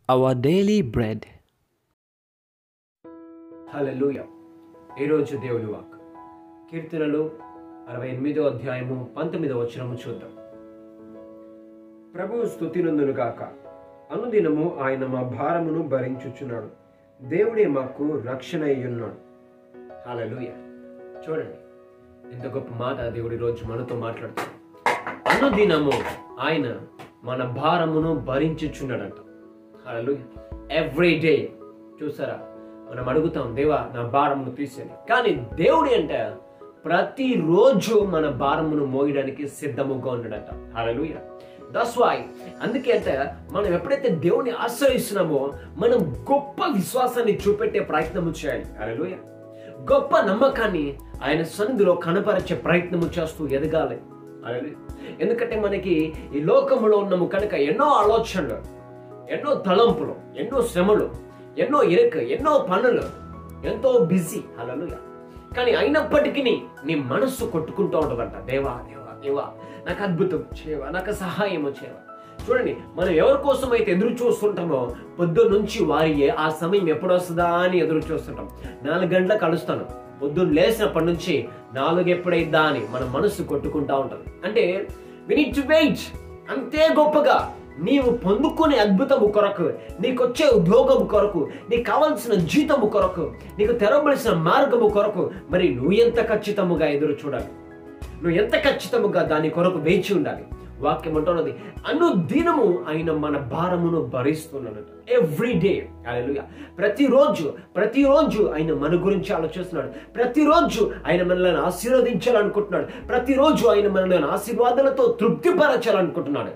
our daily bread. హల్లెలూయ ఈరోజు దేవుని walk కీర్తనలు అరవై ఎనిమిదో అధ్యాయము పంతొమ్మిదో వచనము చూద్దాం ప్రభు స్థుతినందును గాక అనుదినము ఆయన మా భారమును భరించుచున్నాడు దేవుడే మాకు రక్షణ అయ్యున్నాడు హల్లెలూయ చూడండి ఎంత గొప్ప మాట దేవుడి రోజు మనతో మాట్లాడుతాడు అనుదినము ఆయన మన భారమును భరించుచున్నాడంట హల్లెలూయ ఎవ్రీ డే చూసారా మనం అడుగుతాం దేవా నా భారమును తీసేది కానీ దేవుడి అంటే ప్రతిరోజు మన భారమును మోయడానికి సిద్ధముగా ఉన్నాడంట హల్లెలూయ దట్స్ వై అందుకే అంటే మనం ఎప్పుడైతే దేవుని ఆశ్రయిస్తున్నామో మనం గొప్ప విశ్వాసాన్ని చూపెట్టే ప్రయత్నము చేయాలి హల్లెలూయ గొప్ప నమ్మకాన్ని ఆయన సన్నిధిలో కనపరిచే ప్రయత్నము చేస్తూ ఎదగాలి హల్లెలూయ ఎందుకంటే మనకి ఈ లోకములో ఉన్నాము కనుక ఎన్నో ఆలోచనలు ఎన్నో తలంపులు ఎన్నో శ్రమలు ఎన్నో ఇరుక ఎన్నో పనులు ఎంతో బిజీ హల్లెలూయ కానీ అయినప్పటికీ నీ మనస్సు కొట్టుకుంటూ ఉంటుందంట దేవా దేవా దేవా నాకు అద్భుతం చేయవా నాకు సహాయం చేయవా చూడండి మనం ఎవరి కోసం అయితే ఎదురు చూస్తుంటామో పొద్దున్న నుంచి వారి ఆ సమయం ఎప్పుడు వస్తుందా అని ఎదురు చూస్తుంటాం నాలుగు గంటలకు కలుస్తాను పొద్దున్న లేచినప్పటి నుంచి నాలుగు ఎప్పుడైద్దా అని మన మనస్సు కొట్టుకుంటా ఉంటుంది అంటే వి నీడ్ టు వెయిట్ అంతే గొప్పగా నీవు పొందుకునే అద్భుతము కొరకు నీకొచ్చే ఉద్యోగం కొరకు నీకు కావలసిన జీతము కొరకు నీకు తెరవలసిన మార్గము కొరకు మరి నువ్వు ఎంత ఖచ్చితముగా ఎదురు చూడాలి నువ్వు ఎంత ఖచ్చితముగా దాని కొరకు వేచి ఉండాలి వాక్యం అంటున్నది అను దినము ఆయన మన భారమును భరిస్తున్నాడు ఎవ్రీ డే ప్రతిరోజు ప్రతిరోజు ఆయన మన గురించి ఆలోచిస్తున్నాడు ప్రతిరోజు ఆయన మనల్ని ఆశీర్వదించాలనుకుంటున్నాడు ప్రతిరోజు ఆయన మనల్ని ఆశీర్వాదాలతో తృప్తిపరచాలనుకుంటున్నాడు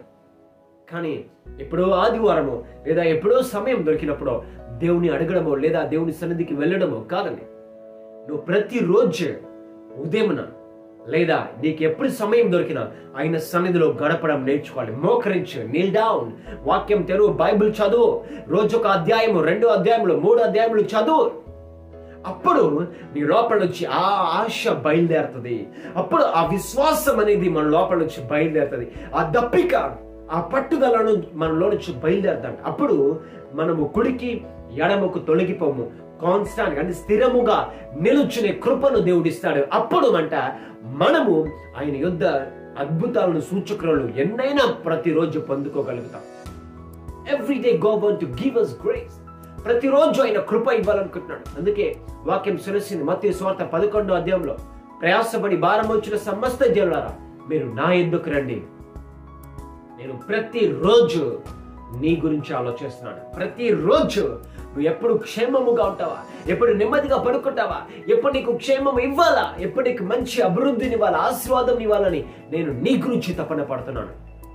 కానీ ఎప్పుడో ఆదివారమో లేదా ఎప్పుడో సమయం దొరికినప్పుడో దేవుని అడగడమో లేదా దేవుని సన్నిధికి వెళ్ళడమో కాదండి నువ్వు ప్రతిరోజు ఉదయమున లేదా నీకు ఎప్పుడు సమయం దొరికినా ఆయన సన్నిధిలో గడపడం నేర్చుకోవాలి మోకరించు నీల్ డౌన్ వాక్యం తెరువు బైబిల్ చదువు రోజొక అధ్యాయము రెండు అధ్యాయములు మూడు అధ్యాయములు చదువు అప్పుడు నీ లోపల నుంచి ఆ ఆశ బయలుదేరుతుంది అప్పుడు ఆ విశ్వాసం అనేది మన లోపల నుంచి బయలుదేరుతుంది ఆ దప్పిక ఆ పట్టుదలను మనలో నుంచి బయలుదేరుతాం అప్పుడు మనము కుడికి ఎడమకు తొలగిపోము కాన్స్టాంట్ అంటే స్థిరముగా నిలుచునే కృపను దేవుడిస్తాడు అప్పుడు అంట మనము ఆయన యుద్ధ అద్భుతాలను సూచకులను ఎన్నైనా ప్రతిరోజు పొందుకోగలుగుతాం every day go to give us grace ప్రతిరోజు ఆయన కృప ఇవ్వాలనుకుంటున్నాడు అందుకే వాక్యం సురసింది మత్తి స్వార్థ పదకొండో అధ్యాయంలో ప్రయాసపడి భారం వచ్చిన సమస్త జనులారా మీరు నా ఎందుకు రండి నేను ప్రతిరోజు నీ గురించి ఆలోచిస్తున్నాను ప్రతిరోజు నువ్వు ఎప్పుడు క్షేమముగా ఉంటావా ఎప్పుడు నెమ్మదిగా పడుకుంటావా ఎప్పుడు నీకు క్షేమం ఇవ్వాలా ఎప్పుడు నీకు మంచి అభివృద్ధిని ఇవ్వాలా ఆశీర్వాదం ఇవ్వాలని నేను నీ గురించి తపన పడుతున్నాను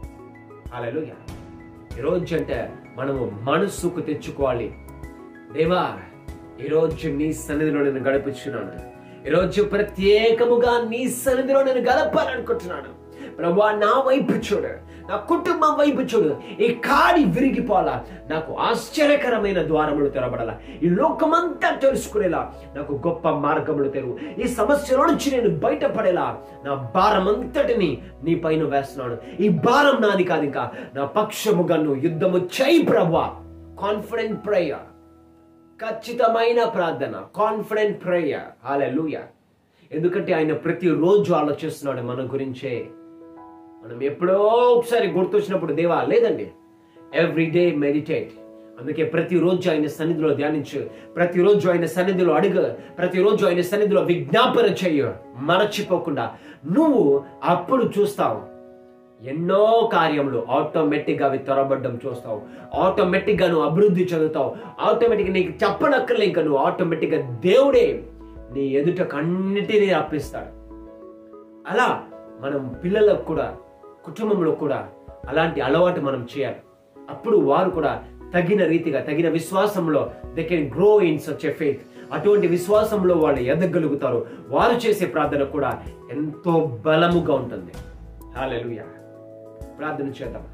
అలెలుయ ఈరోజు అంటే మనము మనస్సుకు తెచ్చుకోవాలి దేవా ఈరోజు నీ సన్నిధిలో నేను గడిపించున్నాను ఈరోజు ప్రత్యేకముగా నీ సన్నిధిలో నేను గడపాలనుకుంటున్నాను ప్రభా నా వైపు చూడు నా కుటుంబం వైపు చూడు ఈ కాడి విరిగిపోవాలా నాకు ఆశ్చర్యకరమైన ద్వారములు తెరబడాలా ఈ లోకమంతా తెలుసుకునేలా నాకు గొప్ప మార్గములు తెరువు ఈ సమస్యల నుంచి నేను బయటపడేలా నా భారం అంతటిని నీ పైన వేస్తున్నాను ఈ భారం నాది కాదు ఇంకా నా పక్షముగా నువ్వు యుద్ధము చేయి ప్రభా కాన్ఫిడెంట్ ప్రేయర్ ఖచ్చితమైన ప్రార్థన కాన్ఫిడెంట్ ప్రేయర్ హాలూయ ఎందుకంటే ఆయన ప్రతిరోజు ఆలోచిస్తున్నాడు మన గురించే మనం ఎప్పుడో ఒకసారి గుర్తొచ్చినప్పుడు దేవా లేదండి ఎవ్రీ డే మెడిటేట్ అందుకే ప్రతిరోజు ఆయన సన్నిధిలో ధ్యానించు ప్రతిరోజు ఆయన సన్నిధిలో అడుగు ప్రతిరోజు ఆయన సన్నిధిలో విజ్ఞాపన చెయ్యు మరచిపోకుండా నువ్వు అప్పుడు చూస్తావు ఎన్నో కార్యములు ఆటోమేటిక్గా అవి త్వరబడ్డం చూస్తావు ఆటోమేటిక్గా నువ్వు అభివృద్ధి చెందుతావు ఆటోమేటిక్గా నీకు చెప్పనక్కర్లే ఇంకా నువ్వు ఆటోమేటిక్గా దేవుడే నీ ఎదుట కన్నిటినీ అప్పిస్తాడు అలా మనం పిల్లలకు కూడా కుటుంబంలో కూడా అలాంటి అలవాటు మనం చేయాలి అప్పుడు వారు కూడా తగిన రీతిగా తగిన విశ్వాసంలో they can grow in such a faith అటువంటి విశ్వాసంలో వాళ్ళు ఎదగలుగుతారు వారు చేసే ప్రార్థన కూడా ఎంతో బలముగా ఉంటుంది హాలెలుయా ప్రార్థన చేద్దాం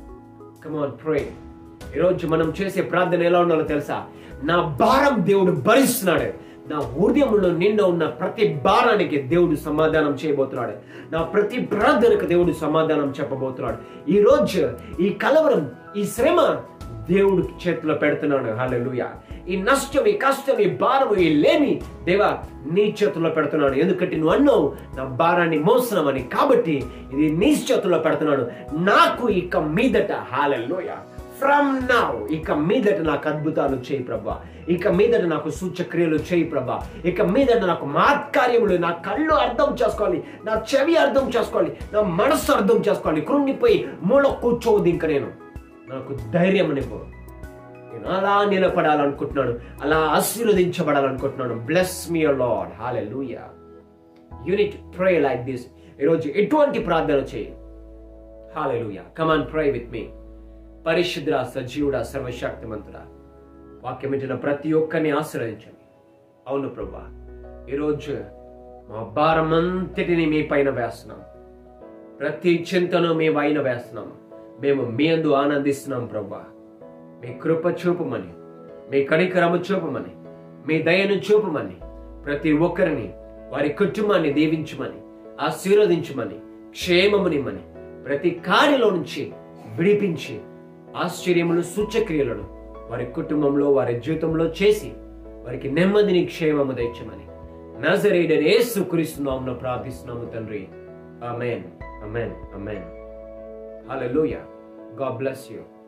కమాన్ ప్రే ఈరోజు మనం చేసే ప్రార్థన ఎలా ఉండాలో తెలుసా నా భారం దేవుడు భరిస్తున్నాడు నా హృదయంలో నిండా ఉన్న ప్రతి భారానికి దేవుడు సమాధానం చేయబోతున్నాడు నా ప్రతి ప్రార్థనకు దేవుడు సమాధానం చెప్పబోతున్నాడు ఈ రోజు ఈ కలవరం ఈ శ్రమ దేవుడి చేతిలో పెడుతున్నాను హల్లెలూయా ఈ నష్టం ఈ కష్టం ఈ భారం ఈ లేమి దేవా నీ చేతుల్లో పెడుతున్నాను ఎందుకంటే నువ్వు అన్నావు నా భారాన్ని మోస్తున్నామని కాబట్టి ఇది నీ చేతుల్లో పెడుతున్నాను నాకు ఇక మీదట హాలెల్లోయ ఫ్రమ్ నౌ ఇక మీదట నాకు అద్భుతాలు చేయి ప్రభా ఇక మీదట నాకు సూచక్రియలు చేయి ప్రభా ఇక మీదట నాకు మాత్కార్యములు నా కళ్ళు అర్థం చేసుకోవాలి నా చెవి అర్థం చేసుకోవాలి నా మనస్సు అర్థం చేసుకోవాలి కృంగిపోయి మూల కూర్చోవద్దు ఇంక నేను నాకు ధైర్యం నివ్వు నేను అలా నిలబడాలనుకుంటున్నాను అలా ఆశీర్వదించబడాలనుకుంటున్నాను bless me Lord hallelujah unit pray like this ఈరోజు ఎటువంటి ప్రార్థన చేయి hallelujah come on pray with me పరిశుద్ర సజీవుడ సర్వశక్తిమంతుడా వాక్యం వింటున్న ప్రతి ఒక్కరిని ఆశ్రయించండి అవును ప్రభా ఈరోజు మా భారం అంతటిని మీ పైన వేస్తున్నాం ప్రతి చింతను మీ పైన వేస్తున్నాం మేము మీ అందు ఆనందిస్తున్నాం ప్రభా మీ కృప చూపమని మీ కనికరము చూపమని మీ దయను చూపమని ప్రతి ఒక్కరిని వారి కుటుంబాన్ని దీవించమని ఆశీర్వదించమని క్షేమమునిమ్మని ప్రతి కార్యలో నుంచి విడిపించి ఆశ్చర్యములు సూచక్రియలను వారి కుటుంబంలో వారి జీవితంలో చేసి వారికి నెమ్మదిని క్షేమము తెచ్చమని నజరేడని యేసు క్రీస్తున్నాము ప్రార్థిస్తున్నాము తండ్రి amen amen amen hallelujah God bless you